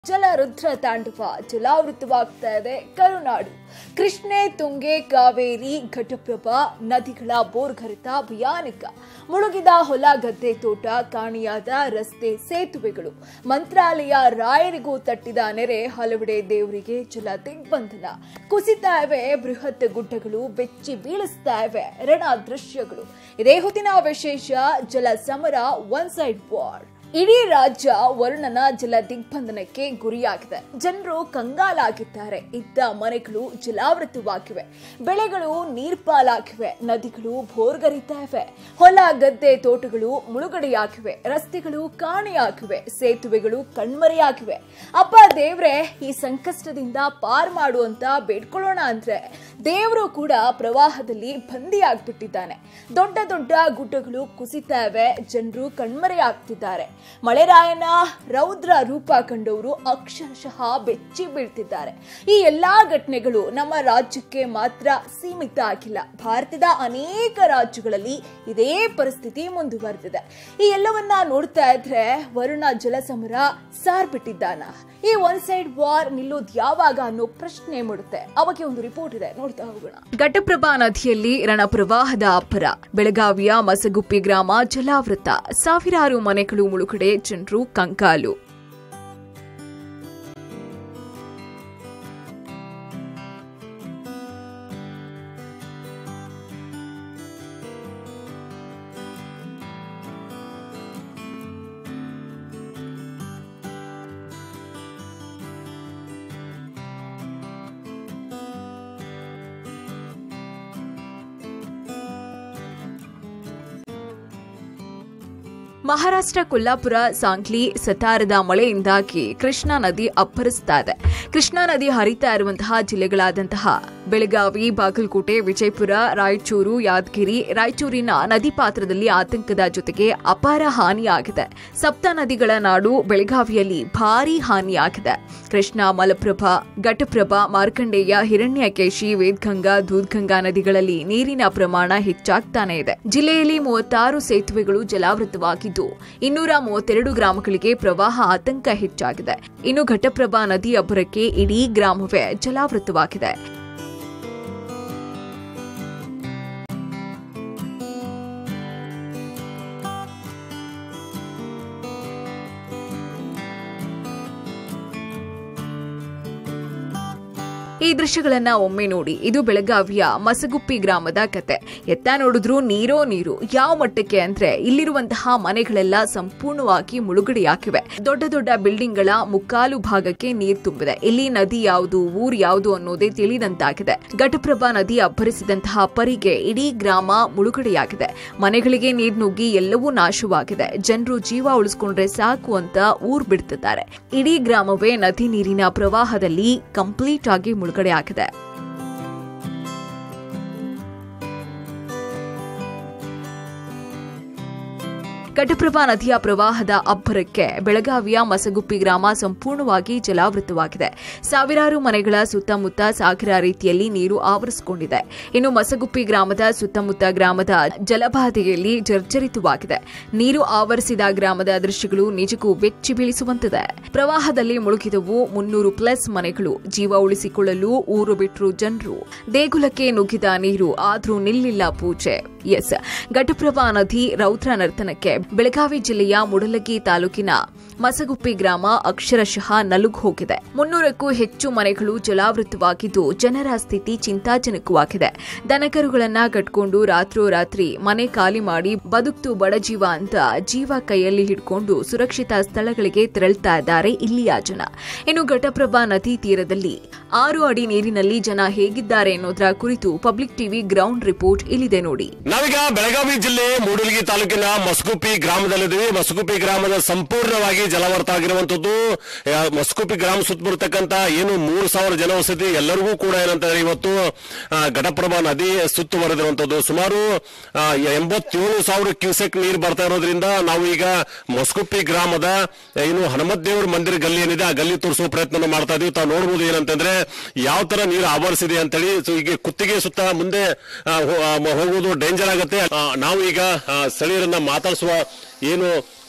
ಜಲರುದ್ರ ತಾಂಡವ ಜಲಾವೃತವಾಗ್ತಾ ಇದೆ ಕರುನಾಡು ಕೃಷ್ಣೆ ತುಂಗೆ ಕಾವೇರಿ ಘಟಪ್ರಭಾ ನದಿಗಳ ಬೋರ್ಗರಿತ ಭಯಾನಕ ಮುಳುಗಿದ ಹೊಲ ಗದ್ದೆ ತೋಟ ಕಾಣಿಯಾದ ರಸ್ತೆ ಸೇತುವೆಗಳು ಮಂತ್ರಾಲಯ ರಾಯರಿಗೂ ತಟ್ಟಿದ ನೆರೆ ಹಲವೆಡೆ ದೇವರಿಗೆ ಜಲ ದಿಗ್ಬಂಧನ ಕುಸಿತಾ ಇವೆ ಬೃಹತ್ ಗುಡ್ಡಗಳು ಬೆಚ್ಚಿ ಬೀಳಿಸ್ತಾ ಇವೆ ರಣ ದೃಶ್ಯಗಳು ಇದೇ ಹೊತ್ತಿನ ವಿಶೇಷ ಜಲ ಸಮರ ಒನ್ ಸೈಡ್ ವಾರ್ ಇಡೀ ರಾಜ್ಯ ವರುಣನ ಜಲ ದಿಗ್ಬಂಧನಕ್ಕೆ ಗುರಿಯಾಗಿದೆ ಜನರು ಕಂಗಾಲಾಗಿದ್ದಾರೆ ಇದ್ದ ಮನೆಗಳು ಜಲಾವೃತವಾಗಿವೆ ಬೆಳೆಗಳು ನೀರ್ಪಾಲಾಗಿವೆ ನದಿಗಳು ಭೋರ್ಗರಿತಾ ಇವೆ ಹೊಲ ಗದ್ದೆ ತೋಟಗಳು ಮುಳುಗಡೆಯಾಗಿವೆ ರಸ್ತೆಗಳು ಕಾಣೆಯಾಗಿವೆ ಸೇತುವೆಗಳು ಕಣ್ಮರೆಯಾಗಿವೆ ಅಪ್ಪ ದೇವ್ರೆ ಈ ಸಂಕಷ್ಟದಿಂದ ಪಾರ್ ಮಾಡು ಅಂತ ಬೇಡ್ಕೊಳ್ಳೋಣ ಅಂದ್ರೆ ದೇವರು ಕೂಡ ಪ್ರವಾಹದಲ್ಲಿ ಬಂದಿಯಾಗ್ಬಿಟ್ಟಿದ್ದಾನೆ ದೊಡ್ಡ ದೊಡ್ಡ ಗುಡ್ಡಗಳು ಕುಸಿತಾ ಇವೆ ಜನರು ಕಣ್ಮರೆಯಾಗ್ತಿದ್ದಾರೆ ಮಳೆರಾಯನ ರೌದ್ರ ರೂಪ ಕಂಡವರು ಅಕ್ಷರಶಃ ಬೆಚ್ಚಿ ಬೀಳ್ತಿದ್ದಾರೆ ಈ ಎಲ್ಲಾ ಘಟನೆಗಳು ನಮ್ಮ ರಾಜ್ಯಕ್ಕೆ ಮಾತ್ರ ಸೀಮಿತ ಆಗಿಲ್ಲ ಭಾರತದ ಅನೇಕ ರಾಜ್ಯಗಳಲ್ಲಿ ಇದೇ ಪರಿಸ್ಥಿತಿ ಮುಂದುವರೆದಿದೆ ಈ ಎಲ್ಲವನ್ನ ನೋಡ್ತಾ ಇದ್ರೆ ವರುಣ ಜಲಸಮರ ಸಾರ್ಬಿಟ್ಟಿದ್ದಾನ ಈ ಒನ್ ಸೈಡ್ ವಾರ್ ನಿಲ್ಲೋದು ಯಾವಾಗ ಅನ್ನೋ ಪ್ರಶ್ನೆ ಮೂಡುತ್ತೆ ಅವಾಗ ಒಂದು ರಿಪೋರ್ಟ್ ಇದೆ ನೋಡ್ತಾ ಹೋಗೋಣ ಘಟಪ್ರಭಾ ನದಿಯಲ್ಲಿ ರಣಪ್ರವಾಹದ ಅಬ್ಬರ ಬೆಳಗಾವಿಯ ಮಸಗುಪ್ಪಿ ಗ್ರಾಮ ಜಲಾವೃತ ಸಾವಿರಾರು ಮನೆಗಳು ಮುಳುಗಡೆ ಜನರು ಕಂಕಾಲು ಮಹಾರಾಷ್ಟ್ರ ಕೊಲ್ಲಾಪುರ ಸಾಂಗ್ಲಿ ಸತಾರದ ಮಳೆಯಿಂದಾಗಿ ಕೃಷ್ಣಾ ನದಿ ಅಬ್ಬರಿಸ್ತಾ ಇದೆ ಕೃಷ್ಣಾ ನದಿ ಹರಿತಾ ಇರುವಂತಹ ಜಿಲ್ಲೆಗಳಾದಂತಹ ಬೆಳಗಾವಿ ಬಾಗಲಕೋಟೆ ವಿಜಯಪುರ ರಾಯಚೂರು ಯಾದಗಿರಿ ರಾಯಚೂರಿನ ನದಿ ಪಾತ್ರದಲ್ಲಿ ಆತಂಕದ ಜೊತೆಗೆ ಅಪಾರ ಹಾನಿಯಾಗಿದೆ ಸಪ್ತ ನದಿಗಳ ನಾಡು ಬೆಳಗಾವಿಯಲ್ಲಿ ಭಾರೀ ಹಾನಿಯಾಗಿದೆ ಕೃಷ್ಣಾ ಮಲಪ್ರಭಾ ಘಟಪ್ರಭಾ ಮಾರ್ಕಂಡೇಯ ಹಿರಣ್ಯಕೇಶಿ ವೇದ್ಗಂಗಾ ದೂದ್ಗಂಗಾ ನದಿಗಳಲ್ಲಿ ನೀರಿನ ಪ್ರಮಾಣ ಹೆಚ್ಚಾಗ್ತಾನೆ ಇದೆ ಜಿಲ್ಲೆಯಲ್ಲಿ ಮೂವತ್ತಾರು ಸೇತುವೆಗಳು ಜಲಾವೃತವಾಗಿದ್ದು ಇನ್ನೂರ ಮೂವತ್ತೆರಡು ಗ್ರಾಮಗಳಿಗೆ ಪ್ರವಾಹ ಆತಂಕ ಹೆಚ್ಚಾಗಿದೆ ಇನ್ನು ಘಟಪ್ರಭಾ ನದಿ ಅಬ್ಬರಕ್ಕೆ ಇಡೀ ಗ್ರಾಮವೇ ಜಲಾವೃತವಾಗಿದೆ ಈ ದೃಶ್ಯಗಳನ್ನ ಒಮ್ಮೆ ನೋಡಿ ಇದು ಬೆಳಗಾವಿಯ ಮಸಗುಪ್ಪಿ ಗ್ರಾಮದ ಕತೆ ಎತ್ತ ನೋಡಿದ್ರು ನೀರೋ ನೀರು ಯಾವ ಮಟ್ಟಕ್ಕೆ ಅಂದ್ರೆ ಇಲ್ಲಿರುವಂತಹ ಮನೆಗಳೆಲ್ಲ ಸಂಪೂರ್ಣವಾಗಿ ಮುಳುಗಡೆಯಾಗಿವೆ ದೊಡ್ಡ ದೊಡ್ಡ ಬಿಲ್ಡಿಂಗ್ಗಳ ಮುಕ್ಕಾಲು ಭಾಗಕ್ಕೆ ನೀರು ತುಂಬಿದೆ ಇಲ್ಲಿ ನದಿ ಯಾವುದು ಊರು ಯಾವುದು ಅನ್ನೋದೇ ತಿಳಿದಂತಾಗಿದೆ ಘಟಪ್ರಭಾ ನದಿ ಅಬ್ಬರಿಸಿದಂತಹ ಪರಿಗೆ ಇಡೀ ಗ್ರಾಮ ಮುಳುಗಡೆಯಾಗಿದೆ ಮನೆಗಳಿಗೆ ನೀರು ನುಗ್ಗಿ ಎಲ್ಲವೂ ನಾಶವಾಗಿದೆ ಜನರು ಜೀವ ಉಳಿಸ್ಕೊಂಡ್ರೆ ಸಾಕು ಅಂತ ಊರ್ ಬಿಡ್ತಿದ್ದಾರೆ ಇಡೀ ಗ್ರಾಮವೇ ನದಿ ನೀರಿನ ಪ್ರವಾಹದಲ್ಲಿ ಕಂಪ್ಲೀಟ್ ಆಗಿ ಮುಳುಗಡೆ ಆಗಿದೆ ಘಟಪ್ರಭಾ ನದಿಯ ಪ್ರವಾಹದ ಅಬ್ಬರಕ್ಕೆ ಬೆಳಗಾವಿಯ ಮಸಗುಪ್ಪಿ ಗ್ರಾಮ ಸಂಪೂರ್ಣವಾಗಿ ಜಲಾವೃತವಾಗಿದೆ ಸಾವಿರಾರು ಮನೆಗಳ ಸುತ್ತಮುತ್ತ ಸಾಗರ ರೀತಿಯಲ್ಲಿ ನೀರು ಆವರಿಸಿಕೊಂಡಿದೆ ಇನ್ನು ಮಸಗುಪ್ಪಿ ಗ್ರಾಮದ ಸುತ್ತಮುತ್ತ ಗ್ರಾಮದ ಜಲಬಾಧೆಯಲ್ಲಿ ಜರ್ಜರಿತವಾಗಿದೆ ನೀರು ಆವರಿಸಿದ ಗ್ರಾಮದ ದೃಶ್ಯಗಳು ನಿಜಕ್ಕೂ ಬೆಚ್ಚಿ ಬೀಳಿಸುವಂತಿದೆ ಪ್ರವಾಹದಲ್ಲಿ ಮುಳುಗಿದವು ಮುನ್ನೂರು ಪ್ಲಸ್ ಮನೆಗಳು ಜೀವ ಉಳಿಸಿಕೊಳ್ಳಲು ಊರು ಬಿಟ್ಟರು ಜನರು ದೇಗುಲಕ್ಕೆ ನುಗ್ಗಿದ ನೀರು ಆದ್ರೂ ನಿಲ್ಲಿಲ್ಲ ಪೂಜೆ ಎಸ್ ಘಟಪ್ರಭಾ ನದಿ ರೌದ್ರ ನರ್ತನಕ್ಕೆ ಬೆಳಗಾವಿ ಜಿಲ್ಲೆಯ ಮುಡಲಗಿ ತಾಲೂಕಿನ ಮಸಗುಪ್ಪಿ ಗ್ರಾಮ ಅಕ್ಷರಶಃ ನಲುಗ್ ಹೋಗಿದೆ ಮುನ್ನೂರಕ್ಕೂ ಹೆಚ್ಚು ಮನೆಗಳು ಜಲಾವೃತವಾಗಿದ್ದು ಜನರ ಸ್ಥಿತಿ ಚಿಂತಾಜನಕವಾಗಿದೆ ದನಕರುಗಳನ್ನ ಕಟ್ಕೊಂಡು ರಾತ್ರೋರಾತ್ರಿ ಮನೆ ಖಾಲಿ ಮಾಡಿ ಬದುಕ್ತು ಬಡಜೀವ ಅಂತ ಜೀವ ಕೈಯಲ್ಲಿ ಹಿಡ್ಕೊಂಡು ಸುರಕ್ಷಿತ ಸ್ಥಳಗಳಿಗೆ ತೆರಳ್ತಾ ಇದ್ದಾರೆ ಇಲ್ಲಿಯ ಜನ ಇನ್ನು ಘಟಪ್ರಭಾ ನದಿ ತೀರದಲ್ಲಿ ಆರು ಅಡಿ ನೀರಿನಲ್ಲಿ ಜನ ಹೇಗಿದ್ದಾರೆ ಅನ್ನೋದರ ಕುರಿತು ಪಬ್ಲಿಕ್ ಟಿವಿ ಗ್ರೌಂಡ್ ರಿಪೋರ್ಟ್ ಇಲ್ಲಿದೆ ನೋಡಿ ನಾವೀಗ ಬೆಳಗಾವಿ ಜಿಲ್ಲೆ ಮೂಡಲಗಿ ತಾಲೂಕಿನ ಮಸ್ಕುಪ್ಪಿ ಗ್ರಾಮದಲ್ಲಿದ್ದೀವಿ ಮಸ್ಕುಪ್ಪಿ ಗ್ರಾಮದ ಸಂಪೂರ್ಣವಾಗಿ ಜಲವರ್ತ ಆಗಿರುವಂತದ್ದು ಆ, ಮಸ್ಕುಪ್ಪಿ ಗ್ರಾಮ ಸುತ್ತಮುತ್ತಕ್ಕಂತ ಏನು ಮೂರು ಸಾವಿರ ಜನವಸತಿ ಎಲ್ಲರಿಗೂ ಕೂಡ ಏನಂತಂದ್ರೆ ಇವತ್ತು ಆ, ಘಟಪ್ರಭಾ ನದಿ ಸುತ್ತುವರೆದಿರುವಂತದ್ದು ಸುಮಾರು ಆ, ಎಂಬತ್ತೇಳು ಸಾವಿರ ಕ್ಯೂಸೆಕ್ ನೀರು ಬರ್ತಾ ಇರೋದ್ರಿಂದ ನಾವು ಈಗ ಮಸ್ಕುಪ್ಪಿ ಗ್ರಾಮದ ಏನು ಹನುಮತ್ ದೇವರ ಮಂದಿರ ಗಲ್ಲಿ ಏನಿದೆ ಆ ಗಲ್ಲಿ ತೋರಿಸುವ ಪ್ರಯತ್ನ ಮಾಡ್ತಾ ಇದೀವಿ ತಾವು ನೋಡಬಹುದು ಏನಂತಂದ್ರೆ ಯಾವ ತರ ನೀರು ಆವರಿಸಿದೆ ಅಂತೇಳಿ ಸೊ ಈಗ ಕುತ್ತಿಗೆ ಸುತ್ತ ಮುಂದೆ ಆ, ಹೋ- ಆ, ಹೋಗುವುದು ಡೇಂಜರ್ ಆಗುತ್ತೆ ಆ, ನಾವು ಈಗ ಆ, ಸ್ಥಳೀಯರನ್ನ ಮಾತಾಡಿಸುವ ಏನು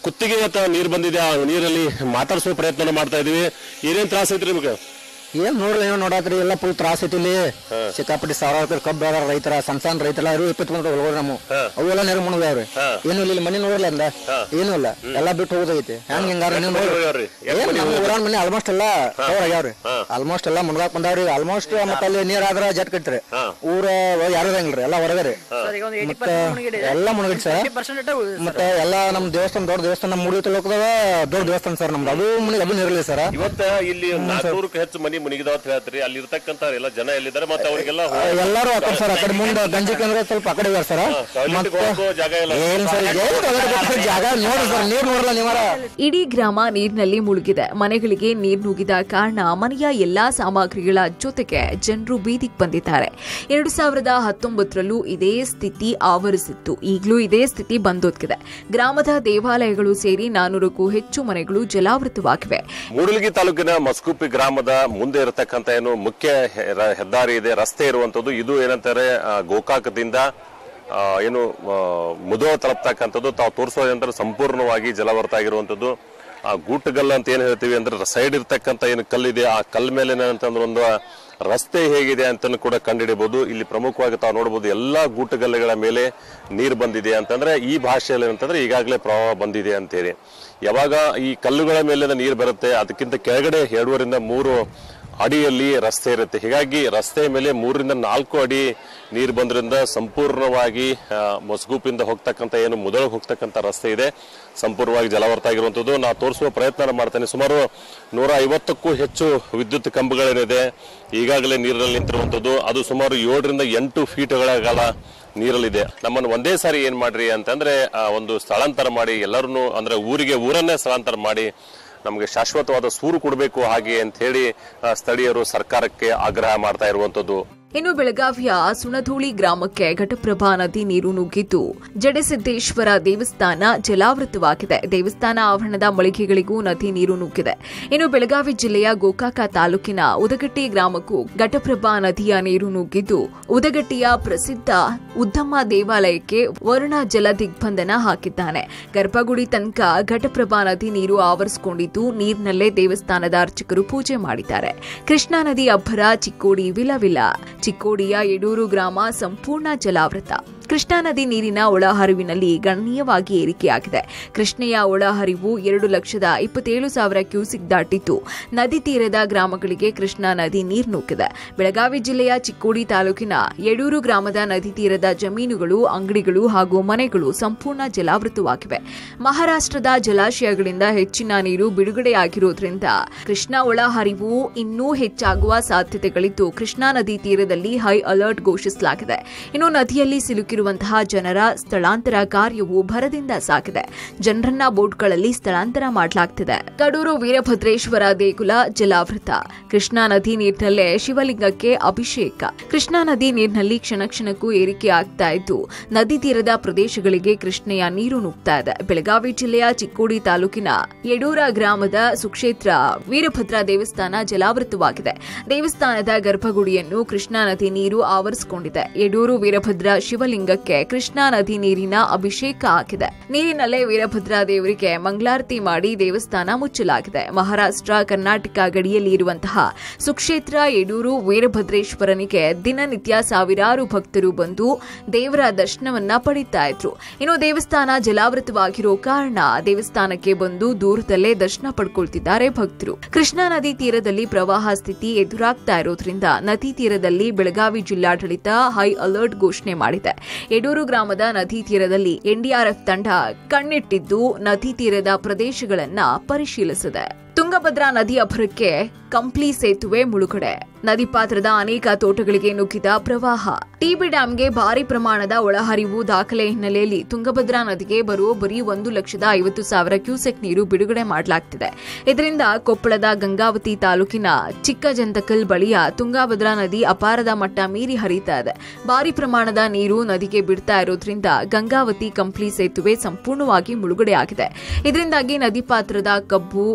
ಕುತ್ತಿಗೆ ತ- ನೀರು ಬಂದಿದೆ ಆ ನೀರಲ್ಲಿ ಮಾತಾಡಿಸುವ ಪ್ರಯತ್ನ ಮಾಡ್ತಾ ಇದೀವಿ ಏನೇನ್ ತ್ರಾಸ ಐತ್ರಿ ನಿಮ್ಗೆ ಏನ್ ನೋಡ್ರಿ ನೀವು ನೋಡಾತ್ರಿ ಎಲ್ಲ ಫುಲ್ ತ್ರಾಸ ಐತಿ ಇಲ್ಲಿ ಸಿಕ್ಕಾಪಟ್ಟಿ ಸಾವಿರಾರು ರೂಪಾಯಿ ಕಬ್ಬು ಬೆಳೆದಾರ ರೈತರ ಸಣ್ಣ ಸಣ್ಣ ರೈತರ ಇರು ಇಪ್ಪತ್ತು ಬಂದ ಒಳಗಡೆ ನಮ್ಮ ಅವೆಲ್ಲ ನೀರು ಮುಣಗ್ಯಾವ್ರಿ ಏನು ಇಲ್ಲ ಇಲ್ಲಿ ಮನೆ ನೋಡ್ರಲ್ಲ ಅಂದ ಏನು ಇಲ್ಲ ಎಲ್ಲ ಬಿಟ್ಟು ಹೋಗೋದೈತಿ ಹೆಂಗ್ ಹಿಂಗಾರ ನೀವು ನೋಡ್ರಿ ಹೋಗ್ಯಾವ್ರಿ? ಎಷ್ಟ್ ಏನ್ ಮನೆ ನಮ್ಮ ಊರಾನ ಮನೆ ಆಲ್ಮೋಸ್ಟ್ ಎಲ್ಲ ಕವರ್ ಆಗ್ಯಾವ್ರಿ ಆಲ್ಮೋಸ್ಟ್ ಎಲ್ಲ ಮುಣಗಾಕ್ ಬಂದಾವ್ರಿ ಆಲ್ಮೋಸ್ಟ್ ಮತ್ತೆ ಅಲ್ಲಿ ನೀರ್ ಆದ್ರ ಜಟ್ ಕಟ್ರಿ ಊರ ಒಳಗ್ ಯಾರು ಇರಂಗಿಲ್ರಿ ಎಲ್ಲ ಹೊರಗರಿ ಮತ್ತೆ ಎಲ್ಲ ಮುಣಗಿಡ್ ಸರ್ ಮತ್ತೆ ಎಲ್ಲ ನಮ್ ದೇವಸ್ಥಾನ ದೊಡ್ಡ ದೇವಸ್ಥಾನ ನಮ್ಮ ಮೂಡಿ ತಾಲೂಕದಾಗ ದೊಡ್ಡ ದೇವಸ್ಥಾನ ಸರ್ ನಮ್ದು ಅದು ಮುನಿಗೆ ಅದು ನೀರಿಲ್ಲ ಸರ್ ಇವತ್ತ ಇಲ್ಲಿ ನಾಲ್ಕನೂರಕ್ಕೆ ಹೆಚ್ಚು ಮನಿ ಮುನಿಗಿದಾವ ಅಂತ ಹೇಳ್ತೀರಿ ಅಲ್ಲಿ ಇರ್ತಕ್ಕಂತ ಎಲ್ಲ ಜನ ಎಲ್ಲಿದ್ದಾರೆ ಮತ್ತೆ ಅವರಿಗೆಲ್ಲ ಎಲ್ಲಾರು ಆ ಕಡೆ ಸರ್ ಆ ಕಡೆ ಮುಂದೆ ಗಂಜಿ ಕೇಂದ್ರ ಸ್ವಲ್ಪ ಆ ಕಡೆ ಇದಾರೆ ಸರ್ toilet ಹೋಗಕ್ಕೂ ಜಾಗ ಇಲ್ಲ ಏನ್ ಸರ್ ಏನ್ toilet ಬೇಕು? ಜಾಗ ನೋಡ್ರಿ ಸರ್ ನೀರ್ ನೋಡ್ರಲ್ಲ ನೀವಾರ ಇಡೀ ಗ್ರಾಮ ನೀರಿನಲ್ಲಿ ಮುಳುಗಿದೆ ಮನೆಗಳಿಗೆ ನೀರು ನುಗ್ಗಿದ ಕಾರಣ ಮನೆಯ ಎಲ್ಲಾ ಸಾಮಗ್ರಿಗಳ ಜೊತೆಗೆ ಜನರು ಬೀದಿಗೆ ಬಂದಿದ್ದಾರೆ ಎರಡು ಸಾವಿರದ ಹತ್ತೊಂಬತ್ತರಲ್ಲೂ ಇದೇ ಸ್ಥಿತಿ ಆವರಿಸಿತ್ತು ಈಗಲೂ ಇದೇ ಸ್ಥಿತಿ ಬಂದೊದಗಿದೆ ಗ್ರಾಮದ ದೇವಾಲಯಗಳು ಸೇರಿ ನಾನೂರಕ್ಕೂ ಹೆಚ್ಚು ಮನೆಗಳು ಜಲಾವೃತವಾಗಿವೆ ಮೂಡಲಗಿ ತಾಲೂಕಿನ ಮಸ್ಕುಪ್ಪಿ ಗ್ರಾಮದ ಮುಂದೆ ಇರತಕ್ಕಂತ ಏನು ಮುಖ್ಯ ಹೆ- ರ- ಹೆದ್ದಾರಿ ಇದೆ ರಸ್ತೆ ಇರುವಂತದ್ದು ಇದು ಏನಂತಾರೆ ಆ, ಗೋಕಾಕದಿಂದ ಆ, ಏನು ಆ, ಮುದೋ ತಲುಪ್ತಕ್ಕಂಥದ್ದು ತಾವು ತೋರಿಸೋದಂದ್ರೆ ಸಂಪೂರ್ಣವಾಗಿ ಜಲವರ್ತ ಆಗಿರುವಂತದ್ದು ಆ ಗೂಟಗಲ್ಲು ಅಂತ ಏನ್ ಹೇಳ್ತೀವಿ ಅಂದ್ರೆ ಸೈಡ್ ಇರ್ತಕ್ಕಂಥ ಏನು ಕಲ್ಲಿದೆ ಆ ಕಲ್ ಮೇಲೆ ಏನಂತಂದ್ರೆ ಒಂದು ರಸ್ತೆ ಹೇಗಿದೆ ಅಂತ ಕೂಡ ಕಂಡುಹಿಡಿಬಹುದು ಇಲ್ಲಿ ಪ್ರಮುಖವಾಗಿ ತಾವು ನೋಡಬಹುದು ಎಲ್ಲಾ ಗೂಟಗಲ್ಲುಗಳ ಮೇಲೆ ನೀರು ಬಂದಿದೆ ಅಂತಂದ್ರೆ ಈ ಭಾಷೆಯಲ್ಲಿ ಏನಂತಂದ್ರೆ ಈಗಾಗಲೇ ಪ್ರವಾಹ ಬಂದಿದೆ ಅಂತೇಳಿ ಯಾವಾಗ ಈ ಕಲ್ಲುಗಳ ಮೇಲೆ ನೀರು ಬರುತ್ತೆ ಅದಕ್ಕಿಂತ ಕೆಳಗಡೆ ಎರಡೂವರಿಂದ ಮೂರು ಅಡಿಯಲ್ಲಿ ರಸ್ತೆ ಇರುತ್ತೆ ಹೀಗಾಗಿ ರಸ್ತೆ ಮೇಲೆ ಮೂರರಿಂದ ನಾಲ್ಕು ಅಡಿ ನೀರು ಬಂದ್ರಿಂದ ಸಂಪೂರ್ಣವಾಗಿ ಆ, ಮೊಸಗೂಪಿಂದ ಹೋಗ್ತಕ್ಕಂಥ ಏನು ಮೊದಲು ಹೋಗ್ತಕ್ಕಂಥ ರಸ್ತೆ ಇದೆ ಸಂಪೂರ್ಣವಾಗಿ ಜಲವರ್ತ ಆಗಿರುವಂಥದ್ದು ನಾ ತೋರಿಸುವ ಪ್ರಯತ್ನ ಮಾಡ್ತೇನೆ ಸುಮಾರು ನೂರ ಐವತ್ತಕ್ಕೂ ಹೆಚ್ಚು ವಿದ್ಯುತ್ ಕಂಬಗಳೇನಿದೆ ಈಗಾಗಲೇ ನೀರಿನಲ್ಲಿ ನಿಂತಿರುವಂಥದ್ದು ಅದು ಸುಮಾರು ಏಳರಿಂದ ಎಂಟು ಫೀಟ್ಗಳ ಕಾಲ ನೀರಲ್ಲಿದೆ ನಮ್ಮನ್ನು ಒಂದೇ ಸಾರಿ ಏನ್ ಮಾಡ್ರಿ ಅಂತಂದ್ರೆ ಆ, ಒಂದು ಸ್ಥಳಾಂತರ ಮಾಡಿ ಎಲ್ಲರನ್ನು ಅಂದ್ರೆ ಊರಿಗೆ ಊರನ್ನೇ ಸ್ಥಳಾಂತರ ಮಾಡಿ ನಮಗೆ ಶಾಶ್ವತವಾದ ಸೂರು ಕೊಡಬೇಕು ಹಾಗೆ ಅಂತ ಹೇಳಿ ಆ, ಸ್ಥಳೀಯರು ಸರ್ಕಾರಕ್ಕೆ ಆಗ್ರಹ ಮಾಡ್ತಾ ಇರುವಂತದ್ದು ಇನ್ನು ಬೆಳಗಾವಿಯ ಸುಣಧೂಳಿ ಗ್ರಾಮಕ್ಕೆ ಘಟಪ್ರಭಾ ನದಿ ನೀರು ನುಗ್ಗಿದ್ದು ಜಡಸಿದ್ದೇಶ್ವರ ದೇವಸ್ಥಾನ ಜಲಾವೃತವಾಗಿದೆ ದೇವಸ್ಥಾನ ಆವರಣದ ಮಳಿಗೆಗಳಿಗೂ ನದಿ ನೀರು ನುಗ್ಗಿದೆ ಇನ್ನು ಬೆಳಗಾವಿ ಜಿಲ್ಲೆಯ ಗೋಕಾಕ ತಾಲೂಕಿನ ಉದಗಟ್ಟಿ ಗ್ರಾಮಕ್ಕೂ ಘಟಪ್ರಭಾ ನದಿಯ ನೀರು ನುಗ್ಗಿದ್ದು ಉದಗಟ್ಟಿಯ ಪ್ರಸಿದ್ಧ ಉದ್ದಮ್ಮ ದೇವಾಲಯಕ್ಕೆ ವರುಣ ಜಲ ದಿಗ್ಬಂಧನ ಹಾಕಿದ್ದಾನೆ ಗರ್ಭಗುಡಿ ತನಕ ಘಟಪ್ರಭಾ ನದಿ ನೀರು ಆವರಿಸಿಕೊಂಡಿದ್ದು ನೀರಿನಲ್ಲೇ ದೇವಸ್ಥಾನದ ಅರ್ಚಕರು ಪೂಜೆ ಮಾಡಿದ್ದಾರೆ ಕೃಷ್ಣಾ ನದಿ ಅಬ್ಬರ ಚಿಕ್ಕೋಡಿ ವಿಲವಿಲ ಚಿಕ್ಕೋಡಿಯ ಯಡೂರು ಗ್ರಾಮ ಸಂಪೂರ್ಣ ಜಲಾವೃತ ಕೃಷ್ಣಾ ನದಿ ನೀರಿನ ಒಳಹರಿವಿನಲ್ಲಿ ಗಣನೀಯವಾಗಿ ಏರಿಕೆಯಾಗಿದೆ ಕೃಷ್ಣೆಯ ಒಳಹರಿವು ಎರಡು ಲಕ್ಷದ ಇಪ್ಪತ್ತೇಳು ಸಾವಿರ ಕ್ಯೂಸಿಕ್ ದಾಟಿದ್ದು ನದಿ ತೀರದ ಗ್ರಾಮಗಳಿಗೆ ಕೃಷ್ಣಾ ನದಿ ನೀರು ನುಗ್ಗಿದೆ ಬೆಳಗಾವಿ ಜಿಲ್ಲೆಯ ಚಿಕ್ಕೋಡಿ ತಾಲೂಕಿನ ಯಡೂರು ಗ್ರಾಮದ ನದಿ ತೀರದ ಜಮೀನುಗಳು ಅಂಗಡಿಗಳು ಹಾಗೂ ಮನೆಗಳು ಸಂಪೂರ್ಣ ಜಲಾವೃತವಾಗಿವೆ ಮಹಾರಾಷ್ಟ್ರದ ಜಲಾಶಯಗಳಿಂದ ಹೆಚ್ಚಿನ ನೀರು ಬಿಡುಗಡೆಯಾಗಿರೋದ್ರಿಂದ ಕೃಷ್ಣಾ ಒಳಹರಿವು ಇನ್ನೂ ಹೆಚ್ಚಾಗುವ ಸಾಧ್ಯತೆಗಳಿದ್ದು ಕೃಷ್ಣಾ ನದಿ ತೀರದಲ್ಲಿ ಹೈ ಅಲರ್ಟ್ ಘೋಷಿಸಲಾಗಿದೆ ಇನ್ನು ನದಿಯಲ್ಲಿ ಸಿಲುಕಿರುವಂತಹ ಜನರ ಸ್ಥಳಾಂತರ ಕಾರ್ಯವು ಭರದಿಂದ ಸಾಗಿದೆ ಜನರನ್ನ ಬೋಟ್ಗಳಲ್ಲಿ ಸ್ಥಳಾಂತರ ಮಾಡಲಾಗ್ತಿದೆ ಕಡೂರು ವೀರಭದ್ರೇಶ್ವರ ದೇಗುಲ ಜಲಾವೃತ ಕೃಷ್ಣಾ ನದಿ ನೀರಿನಲ್ಲೇ ಶಿವಲಿಂಗಕ್ಕೆ ಅಭಿಷೇಕ ಕೃಷ್ಣಾ ನದಿ ನೀರಿನಲ್ಲಿ ಕ್ಷಣ ಕ್ಷಣಕ್ಕೂ ಏರಿಕೆ ಆಗ್ತಾ ಇದ್ದು ನದಿ ತೀರದ ಪ್ರದೇಶಗಳಿಗೆ ಕೃಷ್ಣೆಯ ನೀರು ನುಗ್ತಾ ಇದೆ ಬೆಳಗಾವಿ ಜಿಲ್ಲೆಯ ಚಿಕ್ಕೋಡಿ ತಾಲೂಕಿನ ಯಡೂರ ಗ್ರಾಮದ ಸುಕ್ಷೇತ್ರ ವೀರಭದ್ರ ದೇವಸ್ಥಾನ ಜಲಾವೃತವಾಗಿದೆ ದೇವಸ್ಥಾನದ ಗರ್ಭಗುಡಿಯನ್ನು ಕೃಷ್ಣಾ ನದಿ ನೀರು ಆವರಿಸಿಕೊಂಡಿದೆ ಯಡೂರು ವೀರಭದ್ರ ಶಿವಲಿಂಗಕ್ಕೆ ಕೃಷ್ಣಾ ನದಿ ನೀರಿನ ಅಭಿಷೇಕ ಆಗಿದೆ ನೀರಿನಲ್ಲೇ ವೀರಭದ್ರ ದೇವರಿಗೆ ಮಂಗಳಾರತಿ ಮಾಡಿ ದೇವಸ್ಥಾನ ಮುಚ್ಚಲಾಗಿದೆ ಮಹಾರಾಷ್ಟ್ರ ಕರ್ನಾಟಕ ಗಡಿಯಲ್ಲಿ ಇರುವಂತಹ ಸುಕ್ಷೇತ್ರ ಯಡೂರು ವೀರಭದ್ರೇಶ್ವರನಿಗೆ ದಿನನಿತ್ಯ ಸಾವಿರಾರು ಭಕ್ತರು ಬಂದು ದೇವರ ದರ್ಶನವನ್ನ ಪಡಿತಾ ಇದ್ರು ಇನ್ನು ದೇವಸ್ಥಾನ ಜಲಾವೃತವಾಗಿರೋ ಕಾರಣ ದೇವಸ್ಥಾನಕ್ಕೆ ಬಂದು ದೂರದಲ್ಲೇ ದರ್ಶನ ಪಡ್ಕೊಳ್ತಿದ್ದಾರೆ ಭಕ್ತರು ಕೃಷ್ಣಾ ನದಿ ತೀರದಲ್ಲಿ ಪ್ರವಾಹ ಸ್ಥಿತಿ ಎದುರಾಗ್ತಾ ಇರೋದ್ರಿಂದ ನದಿ ತೀರದಲ್ಲಿ ಬೆಳಗಾವಿ ಜಿಲ್ಲಾಡಳಿತ ಹೈ ಅಲರ್ಟ್ ಘೋಷಣೆ ಮಾಡಿದೆ ಯಡೂರು ಗ್ರಾಮದ ನದಿ ತೀರದಲ್ಲಿ ಎನ್ಡಿಆರ್ಎಫ್ ತಂಡ ಕಣ್ಣಿಟ್ಟಿದ್ದು ನದಿ ತೀರದ ಪ್ರದೇಶಗಳನ್ನ ಪರಿಶೀಲಿಸಿದೆ ತುಂಗಭದ್ರಾ ನದಿ ಅಬ್ಬರಕ್ಕೆ ಕಂಪ್ಲಿ ಸೇತುವೆ ಮುಳುಗಡೆ ನದಿ ಪಾತ್ರದ ಅನೇಕ ತೋಟಗಳಿಗೆ ನುಗ್ಗಿದ ಪ್ರವಾಹ ಟಿಬಿ ಡ್ಯಾಂಗೆ ಭಾರಿ ಪ್ರಮಾಣದ ಒಳಹರಿವು ದಾಖಲೆ ಹಿನ್ನೆಲೆಯಲ್ಲಿ ತುಂಗಭದ್ರಾ ನದಿಗೆ ಬರೋಬ್ಬರಿ ಒಂದು ಲಕ್ಷದ ಐವತ್ತು ಸಾವಿರ ಕ್ಯೂಸೆಕ್ ನೀರು ಬಿಡುಗಡೆ ಮಾಡಲಾಗ್ತಿದೆ ಇದರಿಂದ ಕೊಪ್ಪಳದ ಗಂಗಾವತಿ ತಾಲೂಕಿನ ಚಿಕ್ಕಜಂತಕಲ್ ಬಳಿಯ ತುಂಗಭದ್ರಾ ನದಿ ಅಪಾರದ ಮಟ್ಟ ಮೀರಿ ಹರಿತಾ ಇದೆ ಭಾರಿ ಪ್ರಮಾಣದ ನೀರು ನದಿಗೆ ಬಿಡ್ತಾ ಇರೋದ್ರಿಂದ ಗಂಗಾವತಿ ಕಂಪ್ಲಿ ಸೇತುವೆ ಸಂಪೂರ್ಣವಾಗಿ ಮುಳುಗಡೆಯಾಗಿದೆ ಇದರಿಂದಾಗಿ ನದಿ ಪಾತ್ರದ ಕಬ್ಬು ಬಾಳೆ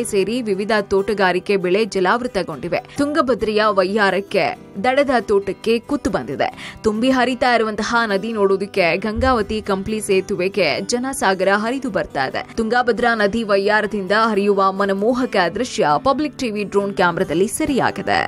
ಸೇರಿ ವಿವಿಧ ತೋಟಗಾರಿಕೆ ಬೆಳೆ ಜಲಾವೃತಗೊಂಡಿವೆ ತುಂಗಭದ್ರೆಯ ವಯ್ಯಾರಕ್ಕೆ ದಡದ ತೋಟಕ್ಕೆ ಕುತ್ತು ಬಂದಿದೆ ತುಂಬಿ ಹರಿತಾ ಇರುವಂತಹ ನದಿ ನೋಡೋದಕ್ಕೆ ಗಂಗಾವತಿ ಕಂಪ್ಲಿ ಸೇತುವೆಗೆ ಜನಸಾಗರ ಹರಿದು ಬರ್ತಾ ಇದೆ ತುಂಗಾಭದ್ರಾ ನದಿ ವಯ್ಯಾರದಿಂದ ಹರಿಯುವ ಮನಮೋಹಕ ದೃಶ್ಯ ಪಬ್ಲಿಕ್ ಟಿವಿ ಡ್ರೋನ್ ಕ್ಯಾಮೆರಾದಲ್ಲಿ ಸೆರೆಯಾಗಿದೆ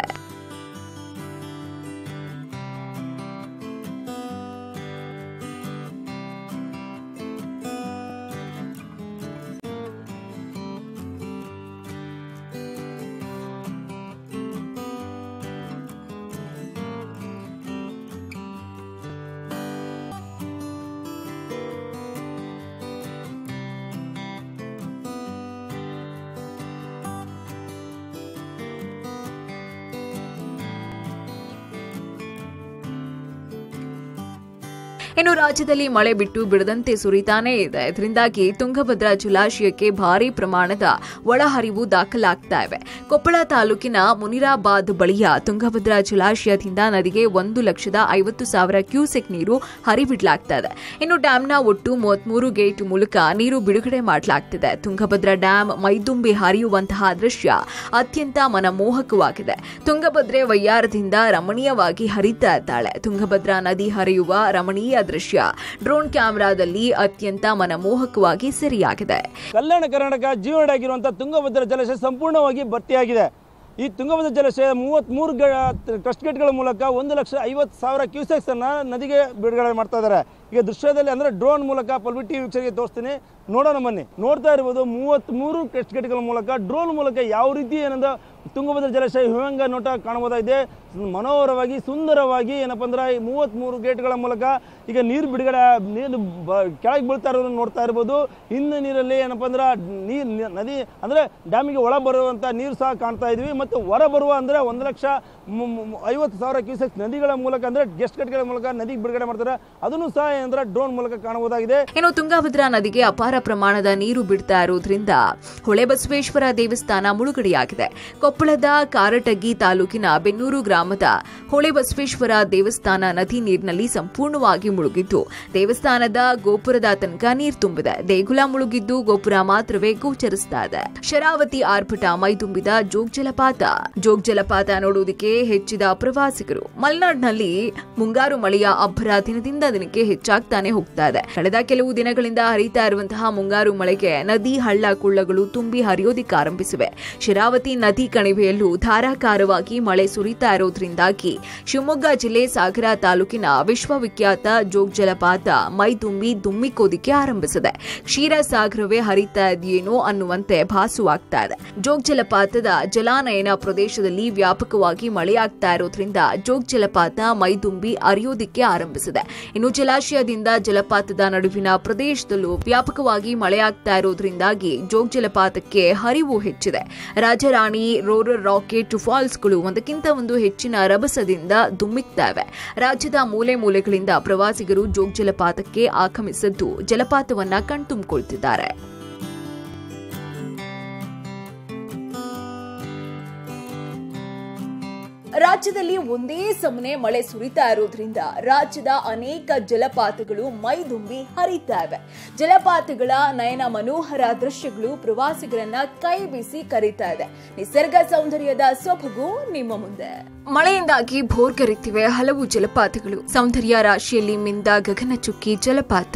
ಇನ್ನು ರಾಜ್ಯದಲ್ಲಿ ಮಳೆ ಬಿಟ್ಟು ಬಿಡದಂತೆ ಸುರಿತಾನೇ ಇದೆ ಇದರಿಂದಾಗಿ ತುಂಗಭದ್ರಾ ಜಲಾಶಯಕ್ಕೆ ಭಾರಿ ಪ್ರಮಾಣದ ಒಳಹರಿವು ದಾಖಲಾಗ್ತಾ ಇವೆ ಕೊಪ್ಪಳ ತಾಲೂಕಿನ ಮುನಿರಾಬಾದ್ ಬಳಿಯ ತುಂಗಭದ್ರಾ ಜಲಾಶಯದಿಂದ ನದಿಗೆ ಒಂದು ಲಕ್ಷದ ಐವತ್ತು ಸಾವಿರ ಕ್ಯೂಸೆಕ್ ನೀರು ಹರಿಬಿಡಲಾಗ್ತಾ ಇದೆ ಇನ್ನು ಡ್ಯಾಂನ ಒಟ್ಟು ಮೂವತ್ಮೂರು ಗೇಟ್ ಮೂಲಕ ನೀರು ಬಿಡುಗಡೆ ಮಾಡಲಾಗ್ತಿದೆ ತುಂಗಭದ್ರಾ ಡ್ಯಾಂ ಮೈದುಂಬಿ ಹರಿಯುವಂತಹ ದೃಶ್ಯ ಅತ್ಯಂತ ಮನಮೋಹಕವಾಗಿದೆ ತುಂಗಭದ್ರೆ ವಯ್ಯಾರದಿಂದ ರಮಣೀಯವಾಗಿ ಹರಿತಾ ಇದ್ದಾಳೆ ತುಂಗಭದ್ರಾ ನದಿ ಹರಿಯುವ ರಮಣೀಯ ದೃಶ್ಯ ಡ್ರೋನ್ ಕ್ಯಾಮೆರಾದಲ್ಲಿ ಅತ್ಯಂತ ಮನಮೋಹಕವಾಗಿ ಸೆರೆಯಾಗಿದೆ ಕಲ್ಯಾಣ ಕರ್ನಾಟಕ ಜೀವನ ಆಗಿರುವಂಥ ತುಂಗಭದ್ರಾ ಜಲಾಶಯ ಸಂಪೂರ್ಣವಾಗಿ ಭರ್ತಿಯಾಗಿದೆ ಈ ತುಂಗಭದ್ರಾ ಜಲಾಶಯ ಮೂವತ್ತ್ಮೂರು ಟ್ರಸ್ಟ್ ಗೇಟ್ಗಳ ಮೂಲಕ ಒಂದು ಲಕ್ಷ ಐವತ್ತು ಸಾವಿರ ಕ್ಯೂಸೆಕ್ಸ್ ಅನ್ನ ನದಿಗೆ ಬಿಡುಗಡೆ ಮಾಡ್ತಾ ಇದ್ದಾರೆ ಈಗ ದೃಶ್ಯದಲ್ಲಿ ಅಂದರೆ ಡ್ರೋನ್ ಮೂಲಕ ಪಲ್ಬಿಟಿ ವೀಕ್ಷಕರಿಗೆ ತೋರಿಸ್ತೀನಿ ನೋಡೋಣ ಬನ್ನಿ ನೋಡ್ತಾ ಇರ್ಬೋದು ಮೂವತ್ತ್ಮೂರು ಟ್ರಸ್ಟ್ ಗೇಟ್ಗಳ ಮೂಲಕ ಡ್ರೋನ್ ಮೂಲಕ ಯಾವ ರೀತಿ ಏನಂದ ತುಂಗಭದ್ರಾ ಜಲಾಶಯ ಹಿಮಂಗ ನೋಟ ಕಾಣಬಹುದಾಗಿದೆ ಮನೋಹರವಾಗಿ ಸುಂದರವಾಗಿ ಏನಪ್ಪ ಅಂದ್ರೆ ಈ ಮೂವತ್ತ್ಮೂರು ಗೇಟ್ಗಳ ಮೂಲಕ ಈಗ ನೀರು ಬಿಡುಗಡೆ ನೀರು ಬ- ಕೆಳಗೆ ಬೀಳ್ತಾ ಇರೋದನ್ನ ನೋಡ್ತಾ ಇರ್ಬೋದು ಹಿಂದೆ ನೀರಲ್ಲಿ ಏನಪ್ಪ ಅಂದ್ರೆ ನೀರು ನದಿ ಅಂದರೆ ಡ್ಯಾಮಿಗೆ ಒಳ ಬರುವಂಥ ನೀರು ಸಹ ಕಾಣ್ತಾ ಇದ್ವಿ ಮತ್ತು ಹೊರ ಬರುವ ಅಂದರೆ ಒಂದು ಲಕ್ಷ ಮು- ಮು- ಐವತ್ತು ಸಾವಿರ ಕ್ಯೂಸೆಕ್ ನದಿಗಳ ಮೂಲಕ ಅಂದರೆ ಗೆಸ್ಟ್ ಗೇಟ್ಗಳ ಮೂಲಕ ನದಿಗೆ ಬಿಡುಗಡೆ ಮಾಡ್ತಾರೆ ಅದನ್ನು ಸಹ ಏನಂದ್ರೆ ಡ್ರೋನ್ ಮೂಲಕ ಕಾಣಬಹುದಾಗಿದೆ ಇನ್ನು ತುಂಗಭದ್ರಾ ನದಿಗೆ ಅಪಾರ ಪ್ರಮಾಣದ ನೀರು ಬಿಡ್ತಾ ಇರೋದ್ರಿಂದ ಹೊಳೆಬಸವೇಶ್ವರ ದೇವಸ್ಥಾನ ಮುಳುಗಡೆಯಾಗಿದೆ ಕೊಪ್ಪಳದ ಕಾರಟಗಿ ತಾಲೂಕಿನ ಬೆನ್ನೂರು ಗ್ರಾಮದ ಹೊಳೆಬಸವೇಶ್ವರ ದೇವಸ್ಥಾನ ನದಿ ನೀರಿನಲ್ಲಿ ಸಂಪೂರ್ಣವಾಗಿ ಮುಳುಗಿದ್ದು ದೇವಸ್ಥಾನದ ಗೋಪುರದ ತನಕ ನೀರು ತುಂಬಿದೆ ದೇಗುಲ ಮುಳುಗಿದ್ದು ಗೋಪುರ ಮಾತ್ರವೇ ಗೋಚರಿಸ್ತಾ ಇದೆ ಶರಾವತಿ ಆರ್ಭಟ ಮೈದುಂಬಿದ ಜೋಗ್ ಜಲಪಾತ ಜೋಗ್ ಜಲಪಾತ ನೋಡುವುದಕ್ಕೆ ಹೆಚ್ಚಿದ ಪ್ರವಾಸಿಗರು ಮಲೆನಾಡಿನಲ್ಲಿ ಮುಂಗಾರು ಮಳೆಯ ಅಬ್ಬರ ದಿನದಿಂದ ದಿನಕ್ಕೆ ಹೆಚ್ಚಾಗ್ತಾನೆ ಹೋಗ್ತಾ ಇದೆ ಕಳೆದ ಕೆಲವು ದಿನಗಳಿಂದ ಹರಿತಾ ಇರುವಂತಹ ಮುಂಗಾರು ಮಳೆಗೆ ನದಿ ಹಳ್ಳ ಕೊಳ್ಳಗಳು ತುಂಬಿ ಹರಿಯೋದಿಕ್ಕೆ ಆರಂಭಿಸಿವೆ ಶರಾವತಿ ನದಿ ಕಣಿವೆಯಲ್ಲೂ ಧಾರಾಕಾರವಾಗಿ ಮಳೆ ಸುರಿತಾ ಇರೋದ್ರಿಂದಾಗಿ ಶಿವಮೊಗ್ಗ ಜಿಲ್ಲೆ ಸಾಗರ ತಾಲೂಕಿನ ವಿಶ್ವವಿಖ್ಯಾತ ಜೋಗ್ ಜಲಪಾತ ಮೈದುಂಬಿ ದುಮ್ಮಿಕೋದಿಕ್ಕೆ ಆರಂಭಿಸಿದೆ ಕ್ಷೀರಸಾಗರವೇ ಹರಿತಾ ಇದೆಯೇನೋ ಅನ್ನುವಂತೆ ಭಾಸವಾಗ್ತಾ ಇದೆ ಜೋಗ್ ಜಲಪಾತದ ಜಲಾನಯನ ಪ್ರದೇಶದಲ್ಲಿ ವ್ಯಾಪಕವಾಗಿ ಮಳೆಯಾಗ್ತಾ ಇರೋದ್ರಿಂದ ಜೋಗ್ ಜಲಪಾತ ಮೈದುಂಬಿ ಹರಿಯೋದಿಕ್ಕೆ ಆರಂಭಿಸಿದೆ ಇನ್ನು ಜಲಾಶಯದಿಂದ ಜಲಪಾತದ ನಡುವಿನ ಪ್ರದೇಶದಲ್ಲೂ ವ್ಯಾಪಕವಾಗಿ ಮಳೆಯಾಗ್ತಾ ಇರೋದ್ರಿಂದಾಗಿ ಜೋಗ್ ಜಲಪಾತಕ್ಕೆ ಹರಿವು ಹೆಚ್ಚಿದೆ ರಾಜರಾಣಿ ರೋರರ್ ರಾಕೆಟ್ ಫಾಲ್ಸ್ಗಳು ಒಂದಕ್ಕಿಂತ ಒಂದು ಹೆಚ್ಚಿನ ರಭಸದಿಂದ ದುಮ್ಮಿಕ್ತಾ ಇವೆ ರಾಜ್ಯದ ಮೂಲೆ ಮೂಲೆಗಳಿಂದ ಪ್ರವಾಸಿಗರು ಜೋಗ್ ಜಲಪಾತಕ್ಕೆ ಆಗಮಿಸಿದ್ದು ಜಲಪಾತವನ್ನ ಕಣ್ತುಂಬಿಕೊಳ್ತಿದ್ದಾರೆ ರಾಜ್ಯದಲ್ಲಿ ಒಂದೇ ಸಮನೆ ಮಳೆ ಸುರಿತಾ ಇರೋದ್ರಿಂದ ರಾಜ್ಯದ ಅನೇಕ ಜಲಪಾತಗಳು ಮೈದುಂಬಿ ಹರಿತಾ ಇವೆ ಜಲಪಾತಗಳ ನಯನ ಮನೋಹರ ದೃಶ್ಯಗಳು ಪ್ರವಾಸಿಗರನ್ನ ಕೈ ಬೀಸಿ ಕರೀತಾ ಇದೆ ನಿಸರ್ಗ ಸೌಂದರ್ಯದ ಸೊಬಗು ನಿಮ್ಮ ಮುಂದೆ ಮಳೆಯಿಂದಾಗಿ ಭೋರ್ಗರಿತಿವೆ ಹಲವು ಜಲಪಾತಗಳು ಸೌಂದರ್ಯ ರಾಶಿಯಲ್ಲಿ ಮಿಂದ ಗಗನಚುಕ್ಕಿ ಜಲಪಾತ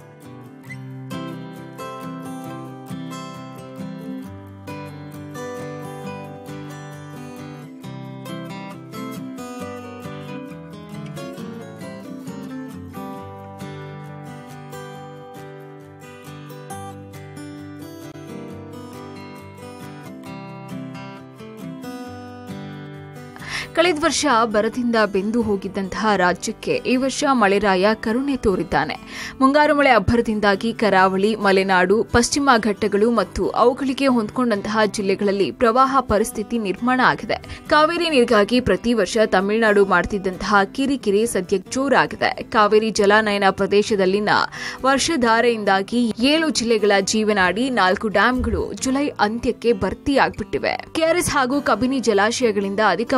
ಕಳೆದ ವರ್ಷ ಬರದಿಂದ ಬೆಂದು ಹೋಗಿದ್ದಂತಹ ರಾಜ್ಯಕ್ಕೆ ಈ ವರ್ಷ ಮಳೆರಾಯ ಕರುಣೆ ತೋರಿದ್ದಾನೆ ಮುಂಗಾರು ಮಳೆ ಅಬ್ಬರದಿಂದಾಗಿ ಕರಾವಳಿ ಮಲೆನಾಡು ಪಶ್ಚಿಮ ಘಟ್ಟಗಳು ಮತ್ತು ಅವುಗಳಿಗೆ ಹೊಂದ್ಕೊಂಡಂತಹ ಜಿಲ್ಲೆಗಳಲ್ಲಿ ಪ್ರವಾಹ ಪರಿಸ್ಥಿತಿ ನಿರ್ಮಾಣ ಆಗಿದೆ ಕಾವೇರಿ ನೀರಿಗಾಗಿ ಪ್ರತಿ ವರ್ಷ ತಮಿಳುನಾಡು ಮಾಡುತ್ತಿದ್ದಂತಹ ಕಿರಿಕಿರಿ ಸದ್ಯ ಜೋರಾಗಿದೆ ಕಾವೇರಿ ಜಲಾನಯನ ಪ್ರದೇಶದಲ್ಲಿನ ವರ್ಷಧಾರೆಯಿಂದಾಗಿ ಏಳು ಜಿಲ್ಲೆಗಳ ಜೀವನಾಡಿ ನಾಲ್ಕು ಡ್ಯಾಂಗಳು ಜುಲೈ ಅಂತ್ಯಕ್ಕೆ ಭರ್ತಿಯಾಗ್ಬಿಟ್ಟಿವೆ ಕೆಆರ್ಎಸ್ ಹಾಗೂ ಕಬಿನಿ ಜಲಾಶಯಗಳಿಂದ ಅಧಿಕ ಪ್ರಮಾಣದಲ್ಲಿ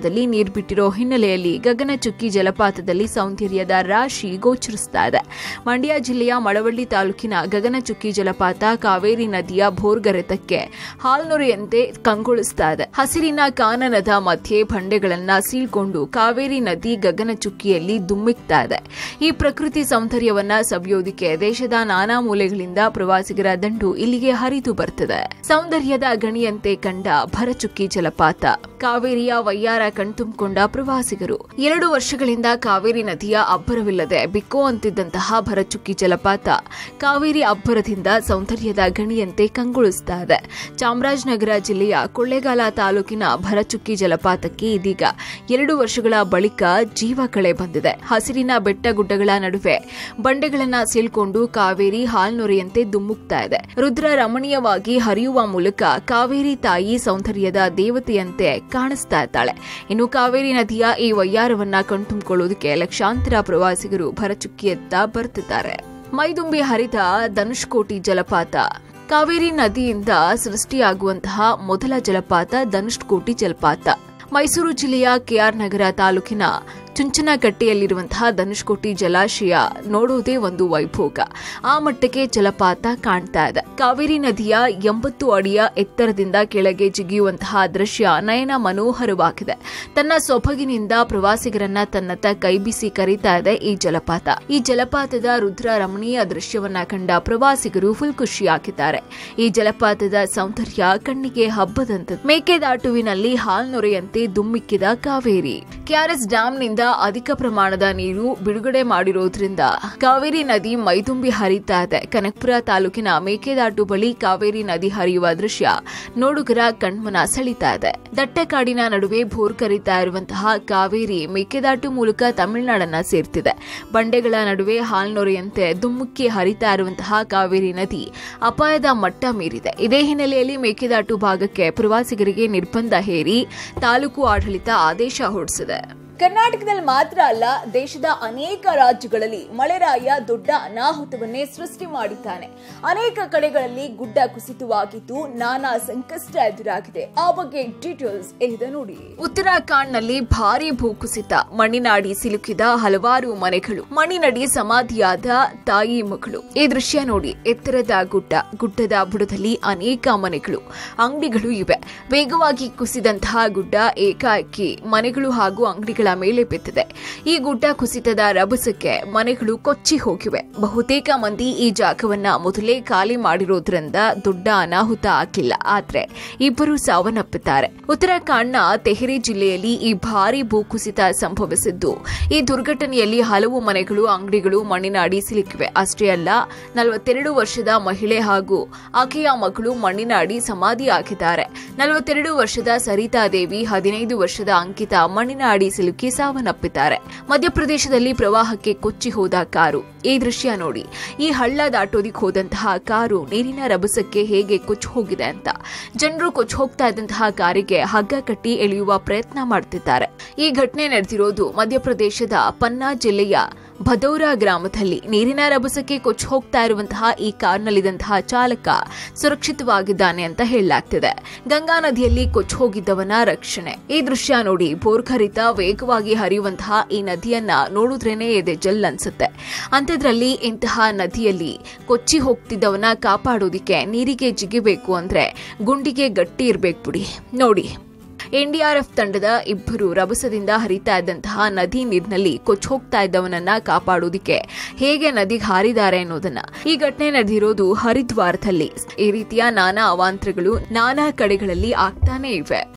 ಜಲಪಾತದಲ್ಲಿ ನೀರು ಬಿಟ್ಟಿರೋ ಹಿನ್ನೆಲೆಯಲ್ಲಿ ಗಗನಚುಕ್ಕಿ ಜಲಪಾತದಲ್ಲಿ ಸೌಂದರ್ಯದ ರಾಶಿ ಗೋಚರಿಸ್ತಾ ಇದೆ ಮಂಡ್ಯ ಜಿಲ್ಲೆಯ ಮಳವಳ್ಳಿ ತಾಲೂಕಿನ ಗಗನಚುಕ್ಕಿ ಜಲಪಾತ ಕಾವೇರಿ ನದಿಯ ಭೋರ್ಗರೆತಕ್ಕೆ ಹಾಲ್ನೊರೆಯಂತೆ ಕಂಗೊಳಿಸ್ತಾ ಇದೆ ಹಸಿರಿನ ಕಾನನದ ಮಧ್ಯೆ ಬಂಡೆಗಳನ್ನ ಸೀಳ್ಕೊಂಡು ಕಾವೇರಿ ನದಿ ಗಗನಚುಕ್ಕಿಯಲ್ಲಿ ದುಮ್ಮಿಕ್ತಾ ಇದೆ ಈ ಪ್ರಕೃತಿ ಸೌಂದರ್ಯವನ್ನ ಸವಿಯೋದಿಕ್ಕೆ ದೇಶದ ನಾನಾ ಮೂಲೆಗಳಿಂದ ಪ್ರವಾಸಿಗರ ದಂಡು ಇಲ್ಲಿಗೆ ಹರಿದು ಬರ್ತದೆ ಸೌಂದರ್ಯದ ಗಣಿಯಂತೆ ಕಂಡ ಭರಚುಕ್ಕಿ ಜಲಪಾತ ಕಾವೇರಿಯ ವಯ್ಯಾರ ಕಣ್ತುಂಬಿಕೊಂಡ ಪ್ರವಾಸಿಗರು ಎರಡು ವರ್ಷಗಳಿಂದ ಕಾವೇರಿ ನದಿಯ ಅಬ್ಬರವಿಲ್ಲದೆ ಬಿಕ್ಕೋ ಅಂತಿದ್ದಂತಹ ಭರಚುಕ್ಕಿ ಜಲಪಾತ ಕಾವೇರಿ ಅಬ್ಬರದಿಂದ ಸೌಂದರ್ಯದ ಗಣಿಯಂತೆ ಕಂಗೊಳಿಸ್ತಾ ಇದೆ ಚಾಮರಾಜನಗರ ಜಿಲ್ಲೆಯ ಕೊಳ್ಳೇಗಾಲ ತಾಲೂಕಿನ ಭರಚುಕ್ಕಿ ಜಲಪಾತಕ್ಕೆ ಇದೀಗ ಎರಡು ವರ್ಷಗಳ ಬಳಿಕ ಜೀವ ಕಳೆ ಬಂದಿದೆ ಹಸಿರಿನ ಬೆಟ್ಟ ಗುಡ್ಡಗಳ ನಡುವೆ ಬಂಡೆಗಳನ್ನ ಸೀಳ್ಕೊಂಡು ಕಾವೇರಿ ಹಾಲ್ನೊರೆಯಂತೆ ದುಮ್ಮುಕ್ತಾ ಇದೆ ರುದ್ರ ರಮಣೀಯವಾಗಿ ಹರಿಯುವ ಮೂಲಕ ಕಾವೇರಿ ತಾಯಿ ಸೌಂದರ್ಯದ ದೇವತೆಯಂತೆ ಕಾಣಿಸ್ತಾ ಇದ್ದಾಳೆ ಇನ್ನು ಕಾವೇರಿ ನದಿಯ ಈ ವಯ್ಯಾರವನ್ನ ಕಣ್ತುಂಬಿಕೊಳ್ಳೋದಕ್ಕೆ ಲಕ್ಷಾಂತರ ಪ್ರವಾಸಿಗರು ಭರಚುಕ್ಕಿಯತ್ತ ಬರ್ತಿದ್ದಾರೆ ಮೈದುಂಬಿ ಹರಿದ ಧನುಷ್ಕೋಟಿ ಜಲಪಾತ ಕಾವೇರಿ ನದಿಯಿಂದ ಸೃಷ್ಟಿಯಾಗುವಂತಹ ಮೊದಲ ಜಲಪಾತ ಧನುಷ್ಕೋಟಿ ಜಲಪಾತ ಮೈಸೂರು ಜಿಲ್ಲೆಯ ಕೆಆರ್ ನಗರ ತಾಲೂಕಿನ ಚುಂಚನಕಟ್ಟೆಯಲ್ಲಿರುವಂತಹ ಧನುಷ್ಕೋಟಿ ಜಲಾಶಯ ನೋಡುವುದೇ ಒಂದು ವೈಭೋಗ ಆ ಮಟ್ಟಕ್ಕೆ ಜಲಪಾತ ಕಾಣ್ತಾ ಇದೆ ಕಾವೇರಿ ನದಿಯ ಎಂಬತ್ತು ಅಡಿಯ ಎತ್ತರದಿಂದ ಕೆಳಗೆ ಜಿಗಿಯುವಂತಹ ದೃಶ್ಯ ನಯನ ಮನೋಹರವಾಗಿದೆ ತನ್ನ ಸೊಬಗಿನಿಂದ ಪ್ರವಾಸಿಗರನ್ನ ತನ್ನತ್ತ ಕೈಬೀಸಿ ಕರೀತಾ ಇದೆ ಈ ಜಲಪಾತ ಈ ಜಲಪಾತದ ರುದ್ರ ರಮಣೀಯ ದೃಶ್ಯವನ್ನ ಕಂಡ ಪ್ರವಾಸಿಗರು ಫುಲ್ ಖುಷಿಯಾಗಿದ್ದಾರೆ ಈ ಜಲಪಾತದ ಸೌಂದರ್ಯ ಕಣ್ಣಿಗೆ ಹಬ್ಬದಂತ ಮೇಕೆದಾಟುವಿನಲ್ಲಿ ಹಾಲ್ನೊರೆಯಂತೆ ದುಮ್ಮಿಕ್ಕಿದ ಕಾವೇರಿ ಕೆಆರ್ಎಸ್ ಡ್ಯಾಂನಿಂದ ಅಧಿಕ ಪ್ರಮಾಣದ ನೀರು ಬಿಡುಗಡೆ ಮಾಡಿರೋದ್ರಿಂದ ಕಾವೇರಿ ನದಿ ಮೈದುಂಬಿ ಹರಿತಾ ಇದೆ ಕನಕಪುರ ತಾಲೂಕಿನ ಮೇಕೆದಾಟು ಬಳಿ ಕಾವೇರಿ ನದಿ ಹರಿಯುವ ದೃಶ್ಯ ನೋಡುಗರ ಕಣ್ಮನ ಸೆಳಿತಾ ಇದೆ ದಟ್ಟ ಕಾಡಿನ ನಡುವೆ ಭೋರ್ ಕರಿತಾ ಇರುವಂತಹ ಕಾವೇರಿ ಮೇಕೆದಾಟು ಮೂಲಕ ತಮಿಳುನಾಡನ್ನ ಸೇರ್ತಿದೆ ಬಂಡೆಗಳ ನಡುವೆ ಹಾಲ್ನೊರೆಯಂತೆ ದುಮ್ಮುಕ್ಕಿ ಹರಿತಾ ಇರುವಂತಹ ಕಾವೇರಿ ನದಿ ಅಪಾಯದ ಮಟ್ಟ ಮೀರಿದೆ ಇದೇ ಹಿನ್ನೆಲೆಯಲ್ಲಿ ಮೇಕೆದಾಟು ಭಾಗಕ್ಕೆ ಪ್ರವಾಸಿಗರಿಗೆ ನಿರ್ಬಂಧ ಹೇರಿ ತಾಲೂಕು ಆಡಳಿತ ಆದೇಶ ಹೊರಡಿಸಿದೆ ಕರ್ನಾಟಕದಲ್ಲಿ ಮಾತ್ರ ಅಲ್ಲ ದೇಶದ ಅನೇಕ ರಾಜ್ಯಗಳಲ್ಲಿ ಮಳೆರಾಯ ದೊಡ್ಡ ಅನಾಹುತವನ್ನೇ ಸೃಷ್ಟಿ ಮಾಡಿದ್ದಾನೆ ಅನೇಕ ಕಡೆಗಳಲ್ಲಿ ಗುಡ್ಡ ಕುಸಿತವಾಗಿದ್ದು ನಾನಾ ಸಂಕಷ್ಟ ಎದುರಾಗಿದೆ ಆ ಬಗ್ಗೆ ಡೀಟೇಲ್ಸ್ ಇಲ್ಲಿದೆ ನೋಡಿ ಉತ್ತರಾಖಂಡ್ನಲ್ಲಿ ಭಾರೀ ಭೂಕುಸಿತ ಮಣ್ಣಿನಾಡಿ ಸಿಲುಕಿದ ಹಲವಾರು ಮನೆಗಳು ಮಣ್ಣಿನಡಿ ಸಮಾಧಿಯಾದ ತಾಯಿ ಮಗಳು ಈ ದೃಶ್ಯ ನೋಡಿ ಎತ್ತರದ ಗುಡ್ಡ ಗುಡ್ಡದ ಬುಡದಲ್ಲಿ ಅನೇಕ ಮನೆಗಳು ಅಂಗಡಿಗಳು ಇವೆ ವೇಗವಾಗಿ ಕುಸಿದಂತಹ ಗುಡ್ಡ ಏಕಾಏಕಿ ಮನೆಗಳು ಹಾಗೂ ಅಂಗಡಿಗಳ ಮೇಲೆ ಬಿದ್ದಿದೆ ಈ ಗುಡ್ಡ ಕುಸಿತದ ರಭಸಕ್ಕೆ ಮನೆಗಳು ಕೊಚ್ಚಿ ಹೋಗಿವೆ ಬಹುತೇಕ ಮಂದಿ ಈ ಜಾಗವನ್ನ ಮೊದಲೇ ಖಾಲಿ ಮಾಡಿರೋದ್ರಿಂದ ದೊಡ್ಡ ಅನಾಹುತ ಆಗಿಲ್ಲ ಆದ್ರೆ ಇಬ್ಬರು ಸಾವನ್ನಪ್ಪಿದ್ದಾರೆ ಉತ್ತರಾಖಂಡ್ನ ತೆಹರಿ ಜಿಲ್ಲೆಯಲ್ಲಿ ಈ ಭಾರಿ ಭೂಕುಸಿತ ಸಂಭವಿಸಿದ್ದು ಈ ದುರ್ಘಟನೆಯಲ್ಲಿ ಹಲವು ಮನೆಗಳು ಅಂಗಡಿಗಳು ಮಣ್ಣಿನಾಡಿ ಸಿಲುಕಿವೆ ಅಷ್ಟೇ ಅಲ್ಲ ನಲವತ್ತೆರಡು ವರ್ಷದ ಮಹಿಳೆ ಹಾಗೂ ಆಕೆಯ ಮಗಳು ಮಣ್ಣಿನಾಡಿ ಸಮಾಧಿಯಾಗಿದ್ದಾರೆ ನಲವತ್ತೆರಡು ವರ್ಷದ ಸರಿತಾ ದೇವಿ ಹದಿನೈದು ವರ್ಷದ ಅಂಕಿತ ಮಣ್ಣಿನಾಡಿ ಸಿಲುಕಿ ಸಾವನ್ನಪ್ಪಿದ್ದಾರೆ ಮಧ್ಯಪ್ರದೇಶದಲ್ಲಿ ಪ್ರವಾಹಕ್ಕೆ ಕೊಚ್ಚಿ ಹೋದ ಕಾರು ಈ ದೃಶ್ಯ ನೋಡಿ ಈ ಹಳ್ಳ ದಾಟೋದಿಕ್ ಹೋದಂತಹ ಕಾರು ನೀರಿನ ರಭಸಕ್ಕೆ ಹೇಗೆ ಕೊಚ್ಚಿ ಹೋಗಿದೆ ಅಂತ ಜನರು ಕೊಚ್ಚಿ ಹೋಗ್ತಾ ಇದ್ದಂತಹ ಕಾರಿಗೆ ಹಗ್ಗ ಕಟ್ಟಿ ಎಳೆಯುವ ಪ್ರಯತ್ನ ಮಾಡ್ತಿದ್ದಾರೆ ಈ ಘಟನೆ ನಡೆದಿರೋದು ಮಧ್ಯಪ್ರದೇಶದ ಪನ್ನಾ ಜಿಲ್ಲೆಯ ಭದೌರಾ ಗ್ರಾಮದಲ್ಲಿ ನೀರಿನ ರಭಸಕ್ಕೆ ಕೊಚ್ಚಿ ಹೋಗ್ತಾ ಇರುವಂತಹ ಈ ಕಾರ್ನಲ್ಲಿದ್ದಂತಹ ಚಾಲಕ ಸುರಕ್ಷಿತವಾಗಿದ್ದಾನೆ ಅಂತ ಹೇಳಲಾಗ್ತಿದೆ ಗಂಗಾ ನದಿಯಲ್ಲಿ ಕೊಚ್ಚಿ ಹೋಗಿದ್ದವನ ರಕ್ಷಣೆ ಈ ದೃಶ್ಯ ನೋಡಿ ಬೋರ್ಖರಿತ ವೇಗವಾಗಿ ಹರಿಯುವಂತಹ ಈ ನದಿಯನ್ನ ನೋಡಿದ್ರೇನೆ ಎದೆ ಜಲ್ ಅನ್ಸುತ್ತೆ ಅಂಥದ್ರಲ್ಲಿ ಇಂತಹ ನದಿಯಲ್ಲಿ ಕೊಚ್ಚಿ ಹೋಗ್ತಿದ್ದವನ ಕಾಪಾಡೋದಿಕ್ಕೆ ನೀರಿಗೆ ಜಿಗಿಬೇಕು ಅಂದ್ರೆ ಗುಂಡಿಗೆ ಗಟ್ಟಿ ಇರ್ಬೇಕು ಬಿಡಿ ನೋಡಿ ಎನ್ಡಿಆರ್ಎಫ್ ತಂಡದ ಇಬ್ಬರು ರಭಸದಿಂದ ಹರಿತಾ ಇದ್ದಂತಹ ನದಿ ನೀರಿನಲ್ಲಿ ಕೊಚ್ಚಿ ಹೋಗ್ತಾ ಇದ್ದವನನ್ನ ಕಾಪಾಡೋದಿಕ್ಕೆ ಹೇಗೆ ನದಿಗೆ ಹಾರಿದ್ದಾರೆ ಅನ್ನೋದನ್ನ ಈ ಘಟನೆ ನಡೆದಿರೋದು ಹರಿದ್ವಾರದಲ್ಲಿ ಈ ರೀತಿಯ ನಾನಾ ಅವಾಂತರಗಳು ನಾನಾ ಕಡೆಗಳಲ್ಲಿ ಆಗ್ತಾನೆ ಇವೆ